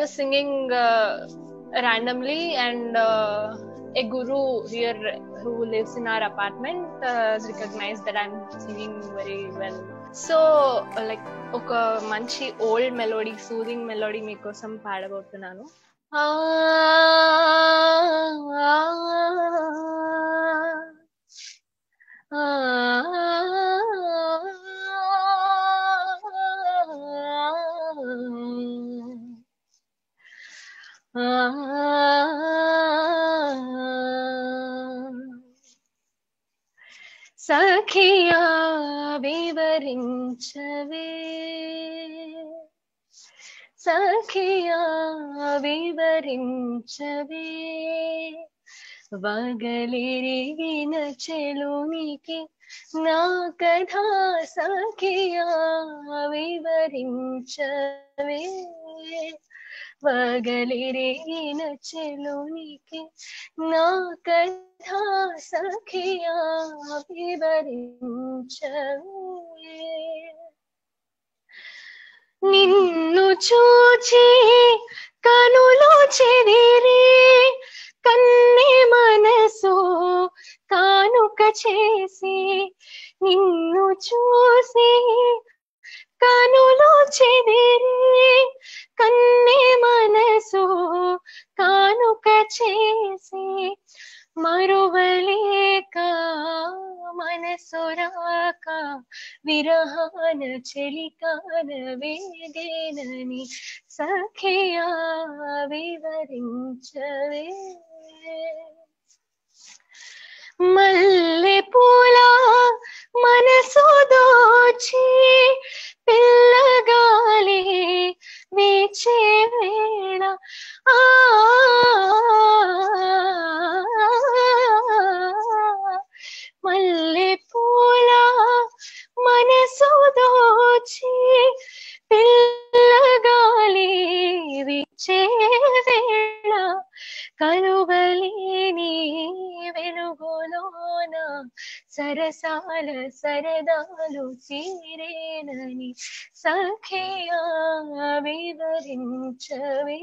was singing uh, randomly, and uh, a guru here who lives in our apartment uh, recognized that I'm singing very well. So like ఒక మంచి old melody soothing melody మీకోసం పాడబోతున్నాను ఆ, ఆ, సఖియా వివరించవే సఖియా వివరించవే వగలిరిగిన చెలునికి నా కథ సఖియా వివరించవే వగలిరిగిన చెలునికి నా కథ సఖియా వివరించవే నిన్ను చూచి కనులు చెదిరి కన్నె మనసు కానుక చేసి నిన్ను చూసి కనులు చెదిరి కన్నె మనసు కానుక చేసి మరువలేక మనసు రాక విరహాన చెలికాన వేగేనని సఖియా వివరించవే మల్లె పూల మనసు దోచి పిల్లగాలి వీచే వేళ ఆ మల్లె పూల మనసు దోచి పిల్లగాలి వీచే వేళ కలువలేని వెలుగులోన సరసాల సరదాలు తీరేనని సఖియా వివరించవే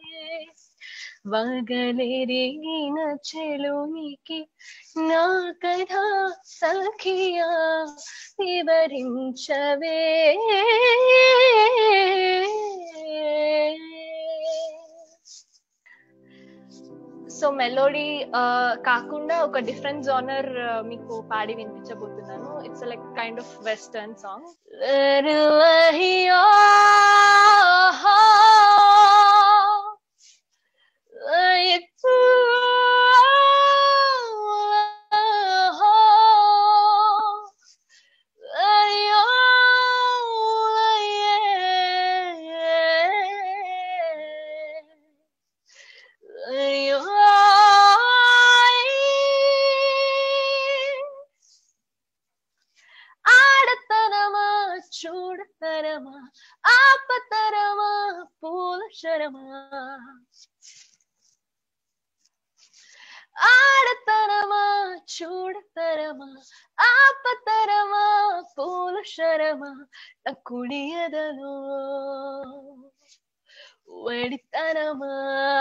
వగలెరిగిన చెలునికి నా కథ సఖియా వివరించవే సో మెలోడీ కాకుండా ఒక డిఫరెంట్ జానర్ మీకు పాడి వినిపించబోతున్నాను it's like kind of western song ఆడతనమా చూడతనమా ఆపతరమా పూల శరమా ఆడతనమా చూడతరమా ఆపతరమా పూల శరమా నా కుడియదలో వడితనమా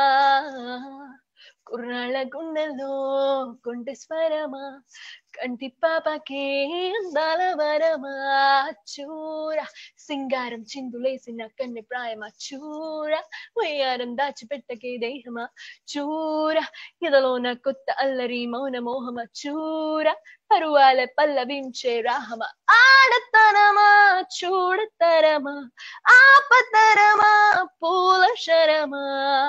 కుర్రాళ్ళ గుండెల్లో కొంటె స్వరమా కంటి పాపకే అందాల వరమా చూర సింగారం చిందులేసిన కన్నె ప్రాయమా చూర వయ్యారం దాచిపెట్టకే దేహమా చూర ఇదలోన కొత్త అల్లరి మౌన మోహమ చూర పరువాల పల్లవించే రాహమ ఆడతనమా చూడతరమా ఆపతరమా పూల శరమా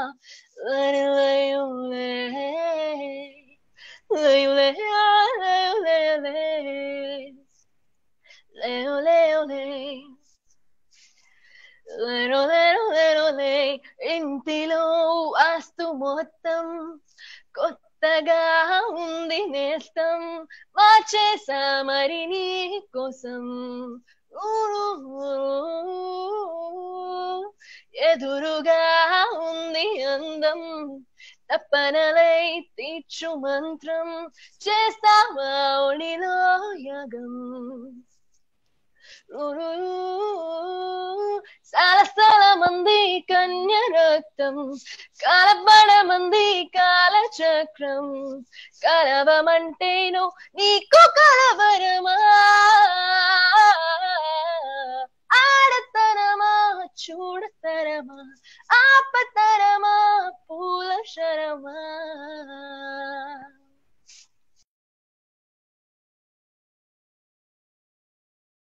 ఇంటిలో ఆస్తు మొత్తం కొత్తగా ఉంది నేస్తం మార్చేసా మరి నీ కోసం ఎదురుగా ఉంది అందం తప్పనలై తీర్చు మంత్రం చేస్తావా ఒడిలో యాగం సలసల మంది కన్య రక్తం కలపడమంది కాలచక్రం కలవమంటేను నీ